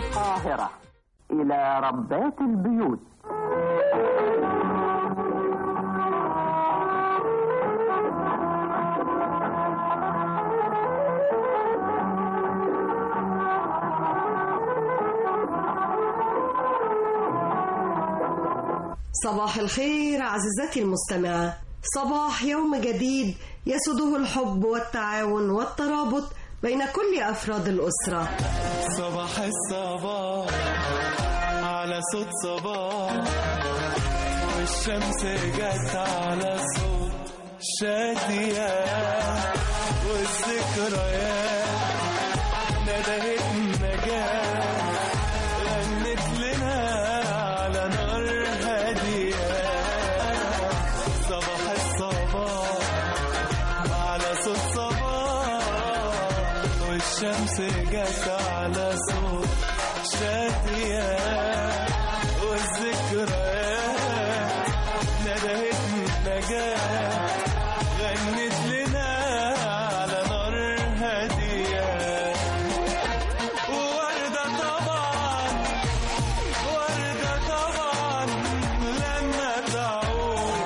القاهرة إلى ربات البيوت صباح الخير عزيزتي المستمعة صباح يوم جديد يسده الحب والتعاون والترابط بين كل أفراد الأسرة صباح الصباح على صوت صباح والشمس جت على صوت شادية والذكريات ندهت النجاة غنت لنا على نار هادية صباح الصباح على صوت صباح والشمس جت على صوت شادية والذكريات ندهت النجاة غنت لنا على نار هادية ووردة طبعا وردة طبعا لما تعود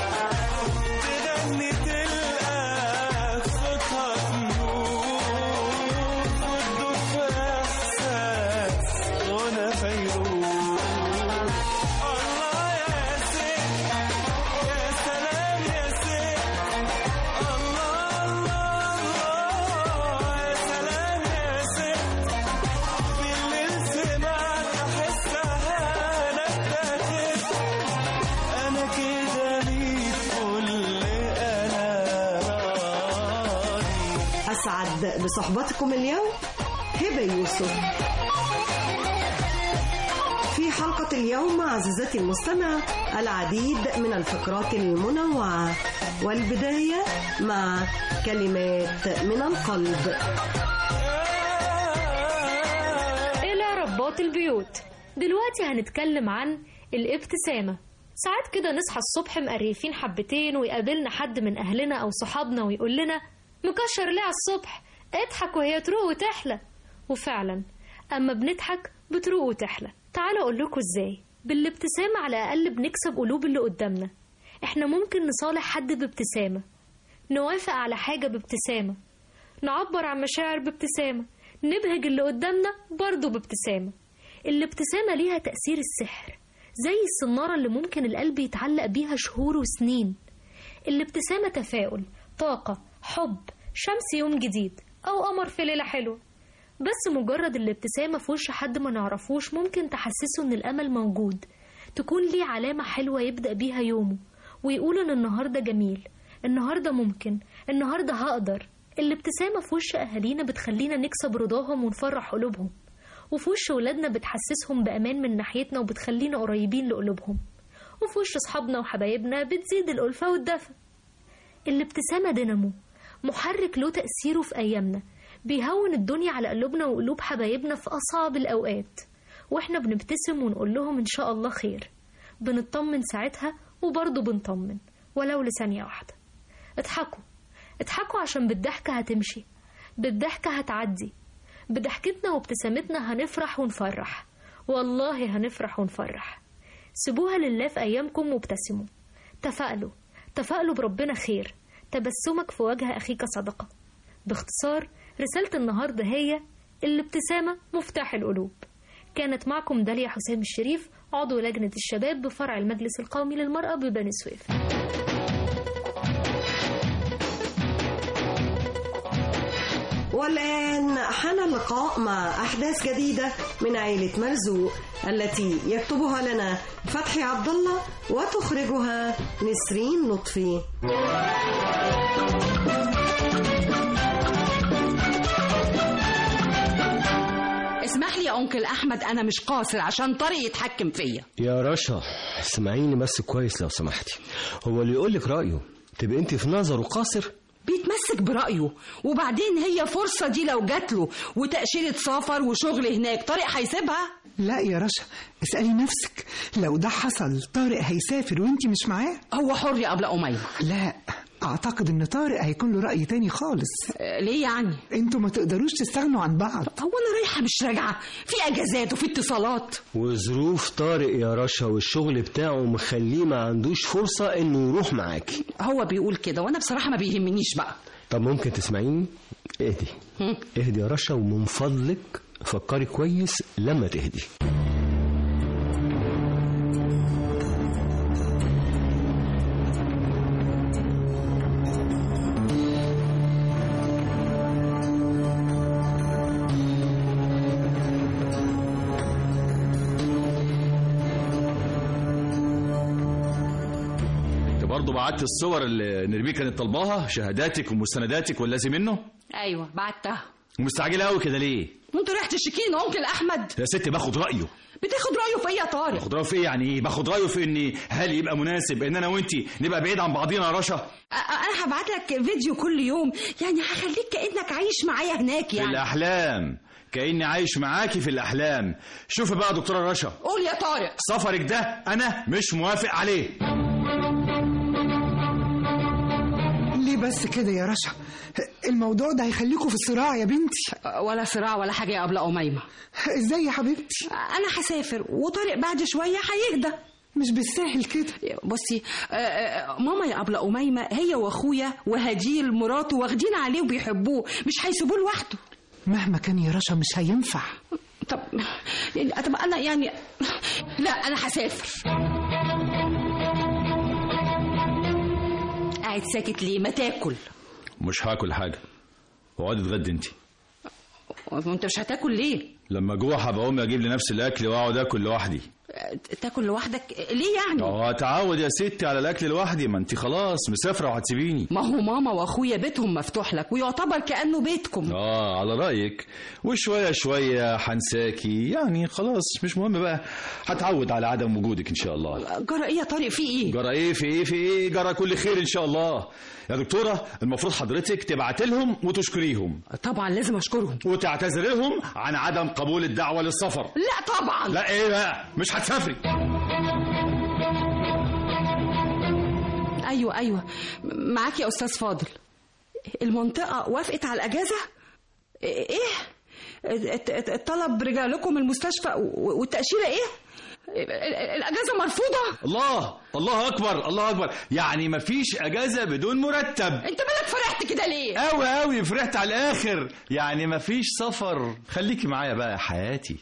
تغني تلقى صوتها تنور وتدوب في احساس غنى فيروز الله يا ست يا سلام يا ست الله الله الله يا سلام يا ست بالليل سمعت احسها نبتت انا كده ليك كل انا راضي أسعد بصحبتكم اليوم هبة يوسف في حلقة اليوم عزيزتي المستمع العديد من الفقرات المنوعة والبداية مع كلمات من القلب إلى رباط البيوت دلوقتي هنتكلم عن الابتسامة ساعات كده نصحى الصبح مقريفين حبتين ويقابلنا حد من أهلنا أو صحابنا ويقول لنا مكشر ليه على الصبح اضحك وهي تروق وتحلى وفعلا أما بنضحك بتروق وتحلى تعالوا أقول لكم إزاي بالابتسامة على الأقل بنكسب قلوب اللي قدامنا إحنا ممكن نصالح حد بابتسامة نوافق على حاجة بابتسامة نعبر عن مشاعر بابتسامة نبهج اللي قدامنا برضه بابتسامة الابتسامة ليها تأثير السحر زي الصنارة اللي ممكن القلب يتعلق بيها شهور وسنين الابتسامة تفاؤل طاقة حب شمس يوم جديد أو قمر في ليلة حلوة بس مجرد الابتسامة في وش حد ما نعرفوش ممكن تحسسه إن الأمل موجود تكون ليه علامة حلوة يبدأ بيها يومه ويقول إن النهاردة جميل النهاردة ممكن النهاردة هقدر الابتسامة في وش أهالينا بتخلينا نكسب رضاهم ونفرح قلوبهم وفي وش ولادنا بتحسسهم بأمان من ناحيتنا وبتخلينا قريبين لقلوبهم وفي وش أصحابنا وحبايبنا بتزيد الألفة والدفى الابتسامة دينامو محرك له تأثيره في أيامنا بيهون الدنيا على قلوبنا وقلوب حبايبنا في أصعب الأوقات وإحنا بنبتسم ونقول لهم إن شاء الله خير بنطمن ساعتها وبرضه بنطمن ولو لثانية واحدة اضحكوا اضحكوا عشان بالضحكة هتمشي بالضحكة هتعدي بضحكتنا وابتسامتنا هنفرح ونفرح والله هنفرح ونفرح سيبوها لله في أيامكم وابتسموا تفائلوا تفائلوا بربنا خير تبسمك في وجه أخيك صدقة باختصار رسالة النهاردة هي الابتسامة مفتاح القلوب كانت معكم داليا حسام الشريف عضو لجنة الشباب بفرع المجلس القومي للمرأة ببني سويف والآن حان اللقاء مع أحداث جديدة من عائلة مرزوق التي يكتبها لنا فتحي عبد الله وتخرجها نسرين لطفي اسمح لي يا انكل احمد انا مش قاصر عشان طارق يتحكم فيا يا رشا اسمعيني بس كويس لو سمحتي هو اللي يقول لك رايه تبقى انت في نظره قاصر بيتمسك برأيه وبعدين هي فرصة دي لو جات له وتأشيرة سفر وشغل هناك طارق هيسيبها لا يا رشا اسألي نفسك لو ده حصل طارق هيسافر وانتي مش معاه هو حر يا أبلة أمية لا اعتقد ان طارق هيكون له رأي تاني خالص آه، ليه يعني انتوا ما تقدروش تستغنوا عن بعض هو انا رايحه مش راجعه في اجازات وفي اتصالات وظروف طارق يا رشا والشغل بتاعه مخليه ما عندوش فرصة انه يروح معاكي هو بيقول كده وانا بصراحه ما بيهمنيش بقى طب ممكن تسمعيني اهدي هم. اهدي يا رشا ومن فضلك فكري كويس لما تهدي انت برضه بعت الصور اللي نرميه كانت طالباها شهاداتك ومستنداتك واللازم منه ايوه بعتها ومستعجله قوي كده ليه وانت رايح تشتكيني انكل احمد يا ستي باخد رايه بتاخد رايه في ايه يا طارق باخد رايه في ايه يعني ايه باخد رايه في ان هل يبقى مناسب ان انا وانت نبقى بعيد عن بعضينا يا رشا أ- انا هبعت لك فيديو كل يوم يعني هخليك كانك عايش معايا هناك في يعني الاحلام كاني عايش معاكي في الاحلام شوفي بقى يا دكتوره رشا قول يا طارق سفرك ده انا مش موافق عليه ليه بس كده يا رشا الموضوع ده هيخليكوا في الصراع يا بنتي ولا صراع ولا حاجه يا ابله اميمه ازاي يا حبيبتي انا هسافر وطارق بعد شويه هيهدى مش بالساهل كده بصي آه، آه، ماما يا أبلة أميمة هي وأخويا وهديل مراته واخدين عليه وبيحبوه مش هيسيبوه لوحده مهما كان يا رشا مش هينفع طب يعني طب أنا يعني لا أنا هسافر قاعد ساكت ليه ما تاكل مش هاكل حاجه اقعدي اتغدي انت وانت مش هتاكل ليه لما جوع هبقى اقوم اجيب لنفسي الاكل واقعد اكل لوحدي آه، تاكل لوحدك ليه يعني اه اتعود يا ستي على الاكل لوحدي ما انت خلاص مسافره وهتسيبيني ما هو ماما واخويا بيتهم مفتوح لك ويعتبر كأنه بيتكم اه على رايك وشويه شويه هنساكي يعني خلاص مش مهم بقى هتعود على عدم وجودك ان شاء الله جرى ايه يا طارق في ايه جرى ايه في ايه في ايه جرى كل خير ان شاء الله يا دكتوره المفروض حضرتك تبعت لهم وتشكريهم طبعا لازم اشكرهم وتعتذري لهم عن عدم قبول الدعوه للسفر لا طبعا لا ايه بقى مش هتسافري ايوه ايوه معاك يا استاذ فاضل المنطقه وافقت على الاجازه ايه الت- الت- الطلب رجع لكم المستشفى و- والتاشيره ايه ال- ال- الاجازه مرفوضه الله الله اكبر الله اكبر يعني مفيش اجازه بدون مرتب انت مالك فرحت كده ليه قوي قوي فرحت على الاخر يعني مفيش سفر خليكي معايا بقى يا حياتي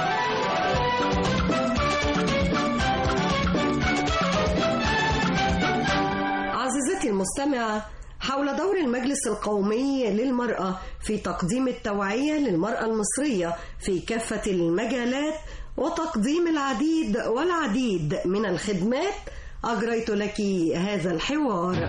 عزيزتي المستمعة حول دور المجلس القومي للمرأة في تقديم التوعية للمرأة المصرية في كافة المجالات وتقديم العديد والعديد من الخدمات أجريت لك هذا الحوار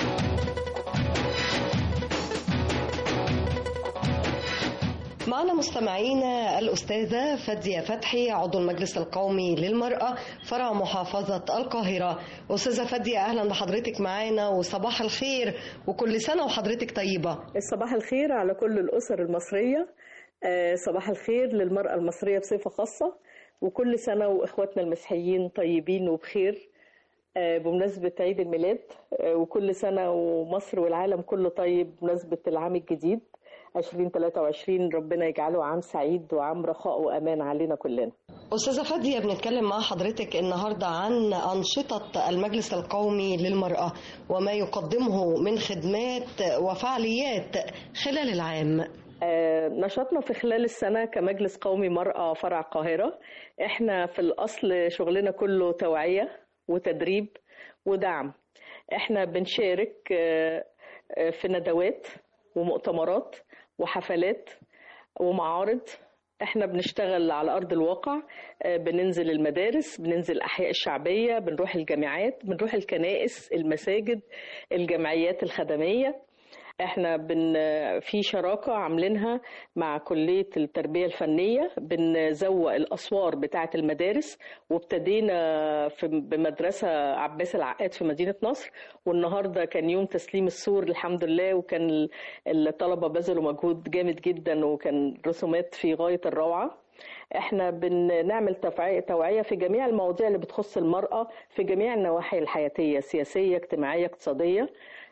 معنا مستمعينا الأستاذة فادية فتحي عضو المجلس القومي للمرأة فرع محافظة القاهرة أستاذة فادية أهلا بحضرتك معانا وصباح الخير وكل سنة وحضرتك طيبة صباح الخير على كل الأسر المصرية آه، صباح الخير للمرأة المصرية بصفة خاصة وكل سنة وإخواتنا المسيحيين طيبين وبخير آه، بمناسبة عيد الميلاد آه، وكل سنة ومصر والعالم كله طيب بمناسبة العام الجديد 2023 ربنا يجعله عام سعيد وعام رخاء وأمان علينا كلنا أستاذة فادية بنتكلم مع حضرتك النهاردة عن أنشطة المجلس القومي للمرأة وما يقدمه من خدمات وفعاليات خلال العام آه، نشاطنا في خلال السنة كمجلس قومي مرأة فرع القاهرة احنا في الأصل شغلنا كله توعية وتدريب ودعم احنا بنشارك آه، آه، في ندوات ومؤتمرات وحفلات ومعارض احنا بنشتغل على ارض الواقع آه، بننزل المدارس بننزل الاحياء الشعبيه بنروح الجامعات بنروح الكنائس المساجد الجمعيات الخدميه احنا بن في شراكه عاملينها مع كليه التربيه الفنيه بنزوق الاسوار بتاعه المدارس وابتدينا في بمدرسه عباس العقاد في مدينه نصر والنهارده كان يوم تسليم السور الحمد لله وكان ال- الطلبه بذلوا مجهود جامد جدا وكان رسومات في غايه الروعه احنا بنعمل توعية توعية في جميع المواضيع اللي بتخص المرأة في جميع النواحي الحياتية سياسية اجتماعية اقتصادية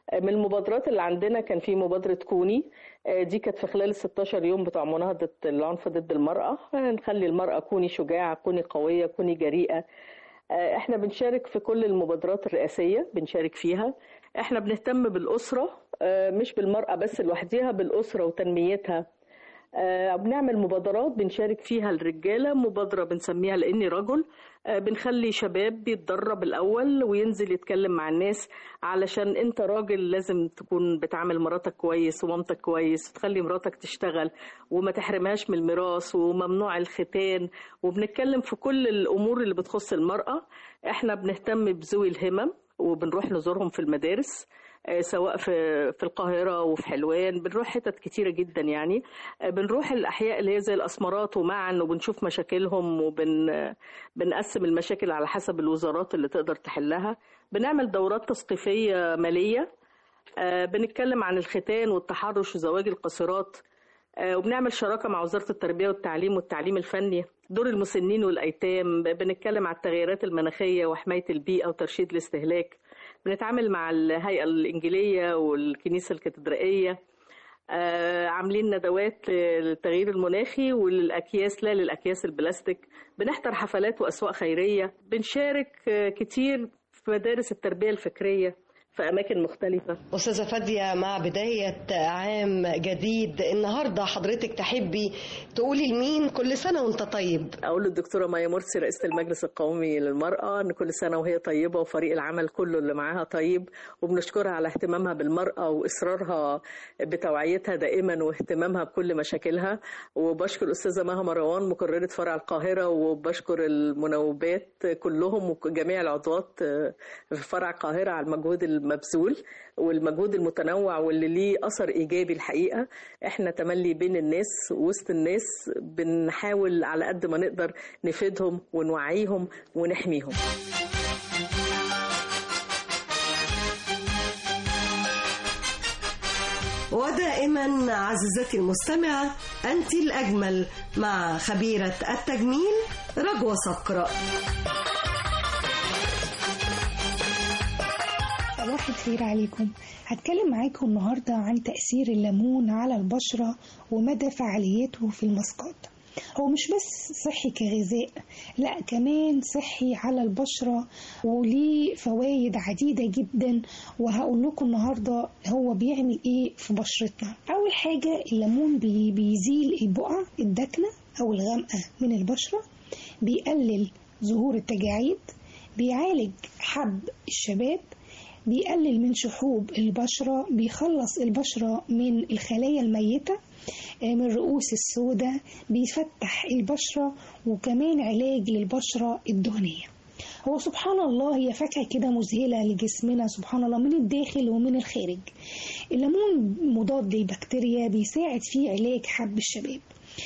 من المبادرات اللي عندنا كان في مبادرة كوني آه، دي كانت في خلال ال 16 يوم بتوع مناهضة العنف ضد المرأة آه، نخلي المرأة كوني شجاعة كوني قوية كوني جريئة آه، احنا بنشارك في كل المبادرات الرئاسية بنشارك فيها احنا بنهتم بالأسرة آه، مش بالمرأة بس لوحديها بالأسرة وتنميتها آه، بنعمل مبادرات بنشارك فيها الرجالة مبادرة بنسميها لأني رجل آه، بنخلي شباب بيتدرب الأول وينزل يتكلم مع الناس علشان أنت راجل لازم تكون بتعامل مراتك كويس ومامتك كويس وتخلي مراتك تشتغل وما تحرمهاش من الميراث وممنوع الختان وبنتكلم في كل الأمور اللي بتخص المرأة احنا بنهتم بذوي الهمم وبنروح نزورهم في المدارس آه، سواء في في القاهرة وفي حلوان بنروح حتت كتيرة جدا يعني آه، بنروح الأحياء اللي هي زي الأسمرات ومعا وبنشوف مشاكلهم وبن آه، بنقسم المشاكل على حسب الوزارات اللي تقدر تحلها بنعمل دورات تثقيفية مالية آه، بنتكلم عن الختان والتحرش وزواج القاصرات آه، وبنعمل شراكة مع وزارة التربية والتعليم والتعليم الفني دور المسنين والأيتام بنتكلم عن التغيرات المناخية وحماية البيئة وترشيد الاستهلاك بنتعامل مع الهيئة الإنجيلية والكنيسة الكاتدرائية آه، عاملين ندوات للتغيير المناخي وللأكياس لا للأكياس البلاستيك بنحضر حفلات وأسواق خيرية بنشارك آه، كتير في مدارس التربية الفكرية في أماكن مختلفة أستاذة فادية مع بداية عام جديد النهاردة حضرتك تحبي تقولي لمين كل سنة وانت طيب أقول للدكتورة مايا مرسي رئيسة المجلس القومي للمرأة إن كل سنة وهي طيبة وفريق العمل كله اللي معاها طيب وبنشكرها على اهتمامها بالمرأة وإصرارها بتوعيتها دائما واهتمامها بكل مشاكلها وبشكر الأستاذة مها مروان مقررة فرع القاهرة وبشكر المنوبات كلهم وجميع العضوات في فرع القاهرة على المجهود المبذول والمجهود المتنوع واللي ليه أثر إيجابي الحقيقة احنا تملي بين الناس وسط الناس بنحاول على قد ما نقدر نفيدهم ونوعيهم ونحميهم ودائما عزيزتي المستمعة أنت الأجمل مع خبيرة التجميل رجوة صقر صباح الخير عليكم هتكلم معاكم النهاردة عن تأثير الليمون على البشرة ومدى فعاليته في المسقط هو مش بس صحي كغذاء لا كمان صحي على البشرة وليه فوائد عديدة جدا وهقول لكم النهاردة هو بيعمل ايه في بشرتنا اول حاجة الليمون بي بيزيل البقع الداكنة او الغامقة من البشرة بيقلل ظهور التجاعيد بيعالج حب الشباب بيقلل من شحوب البشرة بيخلص البشرة من الخلايا الميتة من رؤوس السوداء بيفتح البشرة وكمان علاج للبشرة الدهنية هو سبحان الله هي فاكهة كده مذهلة لجسمنا سبحان الله من الداخل ومن الخارج الليمون مضاد للبكتيريا بيساعد في علاج حب الشباب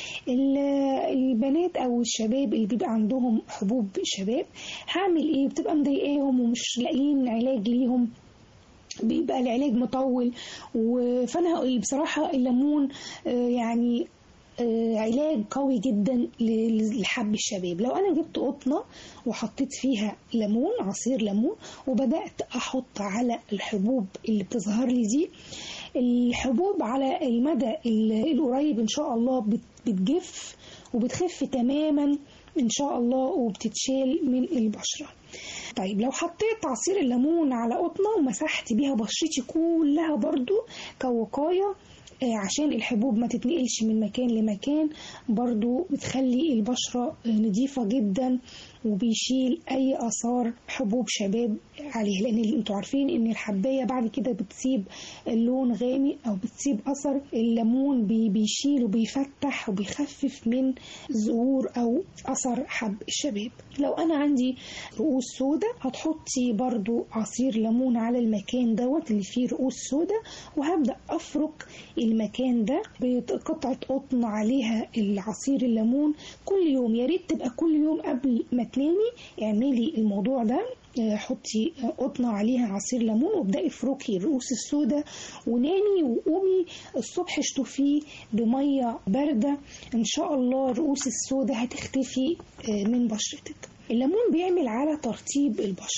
البنات او الشباب اللي بيبقى عندهم حبوب شباب هعمل ايه بتبقى مضايقاهم ومش لاقيين علاج ليهم بيبقى العلاج مطول فانا بصراحه الليمون يعني علاج قوي جدا لحب الشباب لو انا جبت قطنه وحطيت فيها ليمون عصير ليمون وبدات احط على الحبوب اللي بتظهر لي دي الحبوب على المدى القريب ان شاء الله بتجف وبتخف تماما ان شاء الله وبتتشال من البشره طيب لو حطيت عصير الليمون على قطنه ومسحت بيها بشرتي كلها برضو كوقايه عشان الحبوب ما تتنقلش من مكان لمكان برضو بتخلي البشرة نظيفة جدا وبيشيل اي اثار حبوب شباب عليها لان انتوا عارفين ان الحبايه بعد كده بتسيب اللون غامق او بتسيب اثر الليمون بي بيشيل وبيفتح وبيخفف من ظهور او اثر حب الشباب لو انا عندي رؤوس سودة هتحطي برضو عصير ليمون على المكان دوت اللي فيه رؤوس سودة وهبدا افرك المكان ده بقطعه قطن عليها العصير الليمون كل يوم يا ريت تبقى كل يوم قبل ما تنامي اعملي الموضوع ده حطي قطنة عليها عصير ليمون وابدأي افركي الرؤوس السوداء ونامي وقومي الصبح اشطفيه بمية باردة ان شاء الله الرؤوس السوداء هتختفي من بشرتك الليمون بيعمل على ترطيب البشرة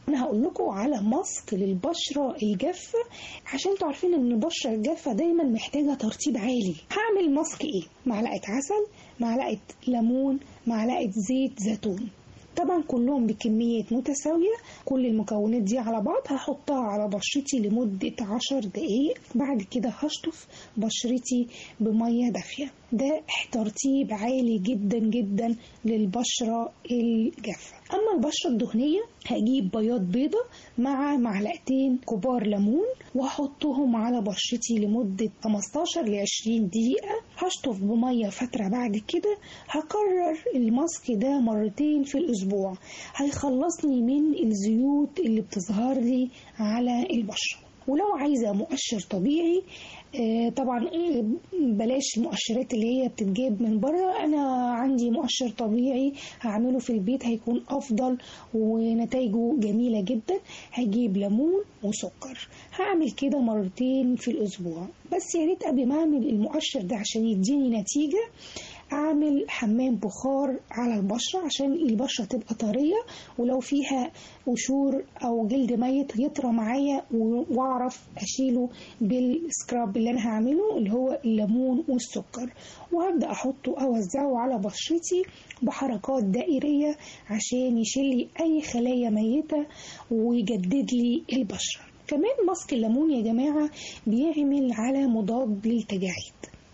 انا هقول لكم على ماسك للبشره الجافه عشان انتوا عارفين ان البشره الجافه دايما محتاجه ترطيب عالي هعمل ماسك ايه معلقه عسل معلقه ليمون معلقه زيت زيتون طبعا كلهم بكميات متساوية كل المكونات دي على بعض هحطها على بشرتي لمدة عشر دقايق بعد كده هشطف بشرتي بمية دافية ده ترطيب عالي جدا جدا للبشرة الجافة أما البشرة الدهنية هجيب بياض بيضة مع معلقتين كبار ليمون وهحطهم على بشرتي لمدة 15 ل 20 دقيقة هشطف بمية فترة بعد كده هكرر الماسك ده مرتين في الأسبوع هيخلصني من الزيوت اللي بتظهر لي على البشرة ولو عايزة مؤشر طبيعي آه، طبعا آه، بلاش المؤشرات اللي هي بتتجاب من بره انا عندي مؤشر طبيعي هعمله في البيت هيكون افضل ونتائجه جميلة جدا هجيب ليمون وسكر هعمل كده مرتين في الاسبوع بس يا ريت قبل ما اعمل المؤشر ده عشان يديني نتيجة اعمل حمام بخار على البشرة عشان البشرة تبقى طرية ولو فيها قشور او جلد ميت يطرى معايا و- واعرف اشيله بالسكراب اللي انا هعمله اللي هو الليمون والسكر وهبدا احطه اوزعه على بشرتي بحركات دائرية عشان يشيل لي اي خلايا ميتة ويجدد لي البشرة كمان ماسك الليمون يا جماعة بيعمل على مضاد للتجاعيد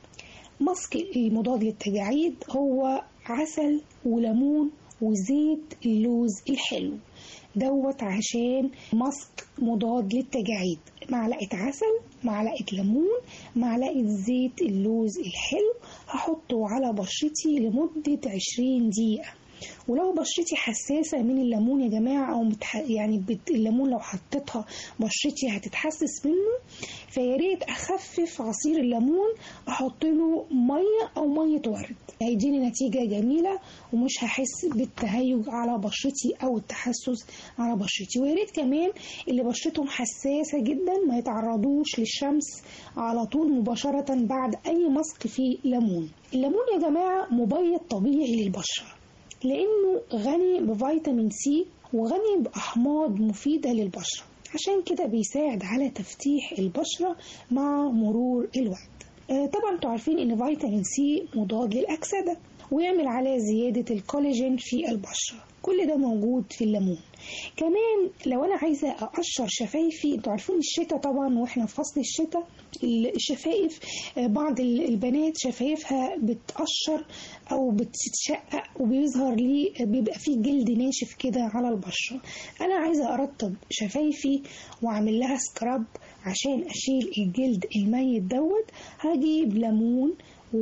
ماسك المضاد للتجاعيد هو عسل وليمون وزيت اللوز الحلو دوت عشان ماسك مضاد للتجاعيد معلقة عسل معلقة ليمون معلقة زيت اللوز الحلو هحطه على بشرتي لمدة عشرين دقيقة ولو بشرتي حساسة من الليمون يا جماعة أو متح... يعني بت... الليمون لو حطيتها بشرتي هتتحسس منه فيا ريت أخفف عصير الليمون أحط له مية أو مية ورد هيديني نتيجة جميلة ومش هحس بالتهيج على بشرتي أو التحسس على بشرتي ويا ريت كمان اللي بشرتهم حساسة جدا ما يتعرضوش للشمس على طول مباشرة بعد أي ماسك فيه ليمون الليمون يا جماعة مبيض طبيعي للبشرة لأنه غني بفيتامين سي وغني بأحماض مفيدة للبشرة عشان كده بيساعد على تفتيح البشرة مع مرور الوقت آه، طبعا انتوا عارفين ان فيتامين سي مضاد للأكسدة ويعمل على زيادة الكولاجين في البشرة كل ده موجود في الليمون كمان لو انا عايزه اقشر شفايفي انتوا عارفين الشتاء طبعا واحنا في فصل الشتاء الشفايف آه، بعض ال- البنات شفايفها بتقشر او بتتشقق وبيظهر لي بيبقى فيه جلد ناشف كده على البشره انا عايزه ارطب شفايفي واعمل لها سكراب عشان اشيل الجلد الميت دوت هجيب ليمون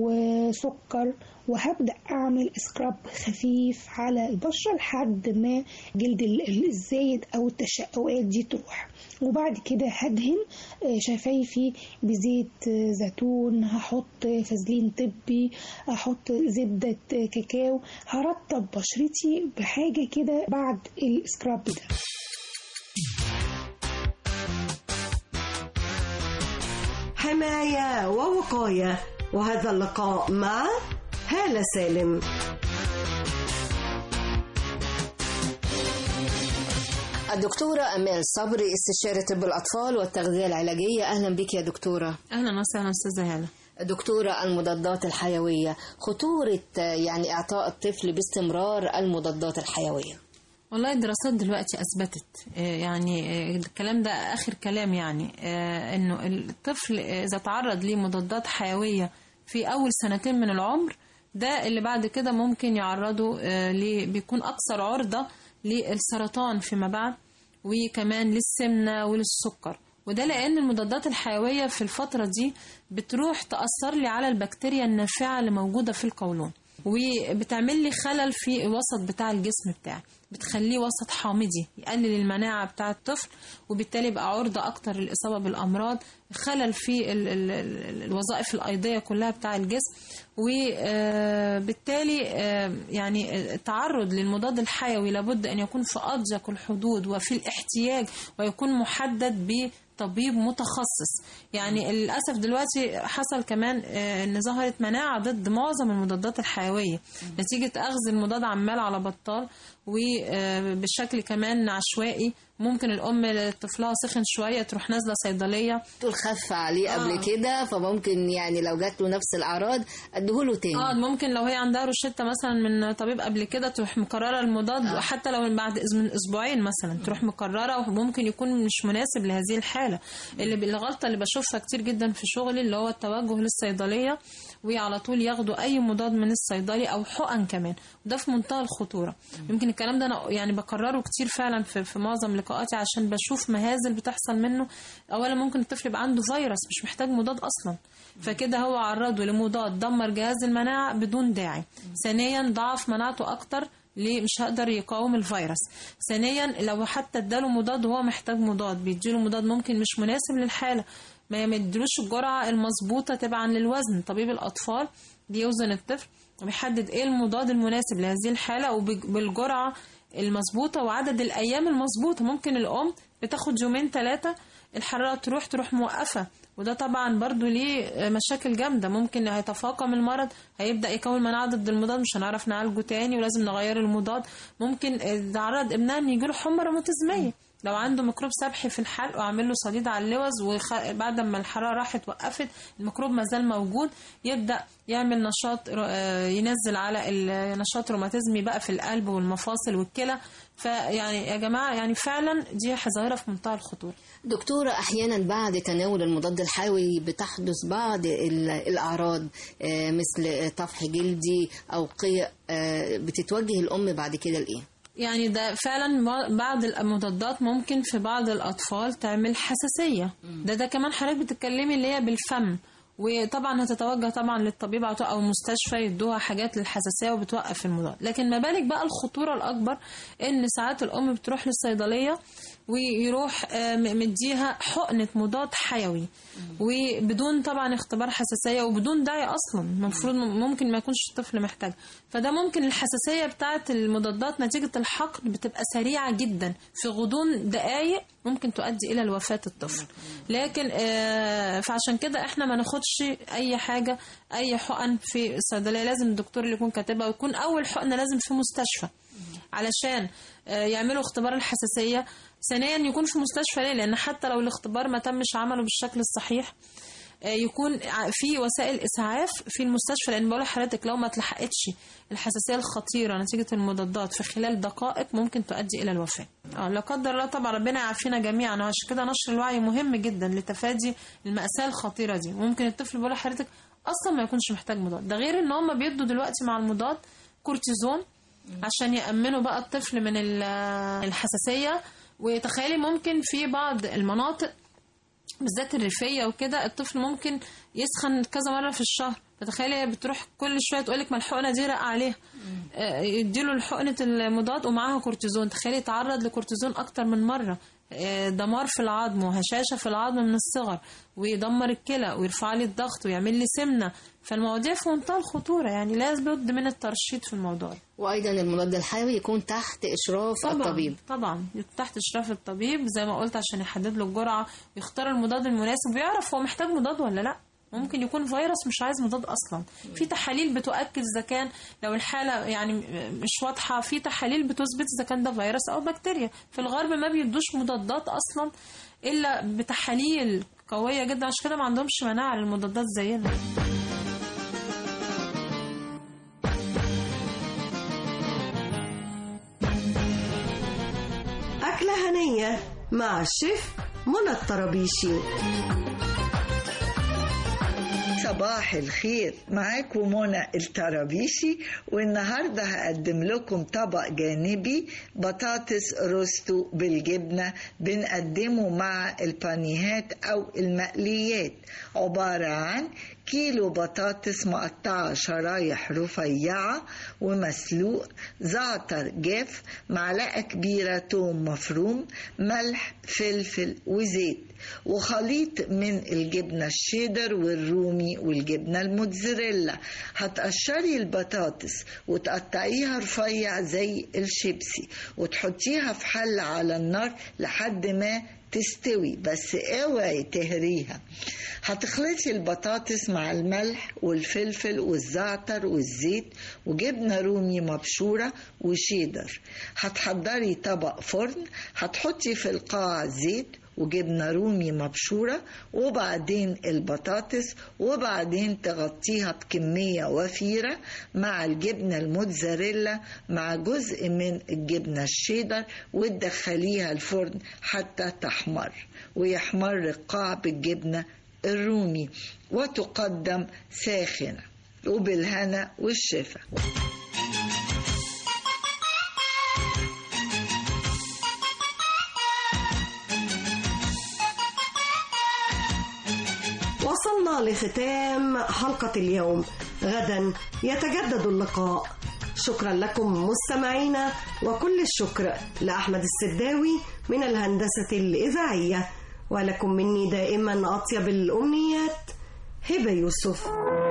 وسكر وهبدأ أعمل سكراب خفيف على البشرة لحد ما جلد ال- ال- الزايد أو التشققات دي تروح وبعد كده هدهن آه، شفايفي بزيت آه، زيتون هحط فازلين طبي هحط زبدة آه، كاكاو هرطب بشرتي بحاجة كده بعد السكراب ده حماية ووقاية وهذا اللقاء مع هالة سالم الدكتورة أمال صبري استشارة طب الأطفال والتغذية العلاجية أهلا بك يا دكتورة اهلا وسهلا استاذه هاله دكتورة المضادات الحيوية خطورة آه، يعني إعطاء الطفل باستمرار المضادات الحيوية والله الدراسات دلوقتي اثبتت آه، يعني آه، الكلام ده اخر كلام يعني آه، انه الطفل آه، اذا تعرض لمضادات حيويه في اول سنتين من العمر ده اللي بعد كده ممكن يعرضه آه، ل- بيكون اكثر عرضه للسرطان فيما بعد وكمان للسمنه وللسكر وده لان المضادات الحيويه في الفتره دي بتروح تاثر لي على البكتيريا النافعه اللي موجوده في القولون وبتعمل لي خلل في الوسط بتاع الجسم بتاعي بتخليه وسط حامضي يقلل المناعة بتاع الطفل وبالتالي بقى عرضة أكتر للإصابة بالأمراض خلل في ال ال ال الوظائف الأيضية كلها بتاع الجسم وبالتالي يعني التعرض للمضاد الحيوي لابد أن يكون في أضيق الحدود وفي الاحتياج ويكون محدد ب طبيب متخصص يعني للاسف دلوقتي حصل كمان آه، ان ظهرت مناعه ضد معظم المضادات الحيويه نتيجه اخذ المضاد عمال على بطال وبشكل كمان عشوائي ممكن الام طفلها سخن شويه تروح نازله صيدليه تقول خف عليه قبل آه. كده فممكن يعني لو جات له نفس الاعراض اديهوله تاني اه ممكن لو هي عندها روشته مثلا من طبيب قبل كده تروح مكرره المضاد آه. حتى لو من بعد من اسبوعين مثلا تروح مكرره وممكن يكون مش مناسب لهذه الحاله اللي ب- الغلطه اللي بشوفها كتير جدا في شغلي اللي هو التوجه للصيدليه وعلى طول ياخدوا اي مضاد من الصيدلي او حقن كمان وده في منتهى الخطوره يمكن الكلام ده انا يعني بكرره كتير فعلا في, في معظم لقاءاتي عشان بشوف مهازل بتحصل منه اولا ممكن الطفل يبقى عنده فيروس مش محتاج مضاد اصلا فكده هو عرضه لمضاد دمر جهاز المناعه بدون داعي ثانيا ضعف مناعته اكتر ليه مش هقدر يقاوم الفيروس ثانيا لو حتى اداله مضاد وهو محتاج مضاد بيديله مضاد ممكن مش مناسب للحاله ما يديلوش الجرعه المظبوطه تبعا للوزن طبيب الاطفال بيوزن الطفل وبيحدد ايه المضاد المناسب لهذه الحاله وبالجرعه المظبوطه وعدد الايام المظبوطه ممكن الام بتاخد يومين ثلاثه الحراره تروح تروح موقفه وده طبعا برضو ليه مشاكل جامده ممكن هيتفاقم المرض هيبدا يكون مناعه ضد المضاد مش هنعرف نعالجه تاني ولازم نغير المضاد ممكن تعرض ابنها ان يجيله حمى روماتيزميه لو عنده ميكروب سبحي في الحلق واعمل له صديد على اللوز وبعد ما الحراره راحت وقفت الميكروب ما زال موجود يبدا يعمل نشاط آه، ينزل على النشاط روماتيزمي بقى في القلب والمفاصل والكلى فيعني يا جماعه يعني فعلا دي ظاهره في منتهى الخطوره دكتورة أحيانا بعد تناول المضاد الحيوي بتحدث بعض ال- الأعراض آه، مثل طفح جلدي أو قيء آه، بتتوجه الأم بعد كده لإيه؟ يعني ده فعلا بعض المضادات ممكن في بعض الأطفال تعمل حساسية ده ده كمان حضرتك بتتكلمي اللي هي بالفم وطبعا هتتوجه طبعا للطبيب أو- او مستشفى يدوها حاجات للحساسيه وبتوقف المضاد لكن ما بالك بقى الخطوره الاكبر ان ساعات الام بتروح للصيدليه ويروح آه، م- مديها حقنه مضاد حيوي وبدون طبعا اختبار حساسيه وبدون داعي اصلا المفروض م- ممكن ما يكونش الطفل محتاج فده ممكن الحساسيه بتاعه المضادات نتيجه الحقن بتبقى سريعه جدا في غضون دقائق ممكن تؤدي الى الوفاه الطفل لكن آه، فعشان كده احنا ما ناخدش اي حاجه اي حقن في الصيدليه لازم الدكتور اللي يكون كاتبها ويكون اول حقنه لازم في مستشفى علشان آه، يعملوا اختبار الحساسيه ثانيا يكون في مستشفى ليه لان حتى لو الاختبار ما تمش عمله بالشكل الصحيح آه، يكون ع- في وسائل اسعاف في المستشفى لان بقول لحضرتك لو ما اتلحقتش الحساسيه الخطيره نتيجه المضادات في خلال دقائق ممكن تؤدي الى الوفاه. اه لا قدر الله طبعا ربنا يعافينا جميعا وعشان كده نشر الوعي مهم جدا لتفادي الماساه الخطيره دي وممكن الطفل بقول لحضرتك اصلا ما يكونش محتاج مضاد ده غير ان هم بيدوا دلوقتي مع المضاد كورتيزون عشان يأمنوا بقى الطفل من ال- الحساسية وتخيلي ممكن في بعض المناطق بالذات الريفية وكده الطفل ممكن يسخن كذا مرة في الشهر فتخيلي هي بتروح كل شوية تقولك ما الحقنة دي رق عليها آه، يديله الحقنة المضاد ومعاها كورتيزون تخيلي يتعرض لكورتيزون أكتر من مرة آه، دمار في العظم وهشاشة في العظم من الصغر ويدمر الكلى ويرفع لي الضغط ويعمل لي سمنة فالمواضيع في منتهى الخطورة يعني لازم بد من الترشيد في الموضوع ده. وأيضا المضاد الحيوي يكون تحت إشراف طبعا الطبيب طبعا تحت اشراف الطبيب زي ما قلت عشان يحدد له الجرعه ويختار المضاد المناسب ويعرف هو محتاج مضاد ولا لا ممكن يكون فيروس مش عايز مضاد اصلا في تحاليل بتؤكد اذا كان لو الحاله يعني مش واضحه في تحاليل بتثبت اذا كان ده فيروس او بكتيريا في الغرب ما بيدوش مضادات اصلا الا بتحاليل قويه جدا عشان كده ما عندهمش مناعه للمضادات زينا أكلة هنية مع الشيف منى الطرابيشي صباح الخير معاكم منى الطرابيشي والنهارده هقدم لكم طبق جانبي بطاطس روستو بالجبنه بنقدمه مع البانيهات او المقليات عباره عن كيلو بطاطس مقطعة شرايح رفيعة ومسلوق زعتر جاف معلقة كبيرة توم مفروم ملح فلفل وزيت وخليط من الجبنة الشيدر والرومي والجبنة الموتزاريلا هتقشري البطاطس وتقطعيها رفيع زي الشيبسي وتحطيها في حلة على النار لحد ما تستوي بس اوعي تهريها هتخلطي البطاطس مع الملح والفلفل والزعتر والزيت وجبنة رومي مبشورة وشيدر هتحضري طبق فرن هتحطي في القاع زيت وجبنة رومي مبشورة وبعدين البطاطس وبعدين تغطيها بكمية وفيرة مع الجبنة الموتزاريلا مع جزء من الجبنة الشيدر وتدخليها الفرن حتى تحمر ويحمر القاع بالجبنة الرومي وتقدم ساخنة وبالهنا والشفا وصلنا لختام حلقة اليوم غدا يتجدد اللقاء شكرا لكم مستمعينا وكل الشكر لأحمد السداوي من الهندسة الإذاعية ولكم مني دائما أطيب الأمنيات هبة يوسف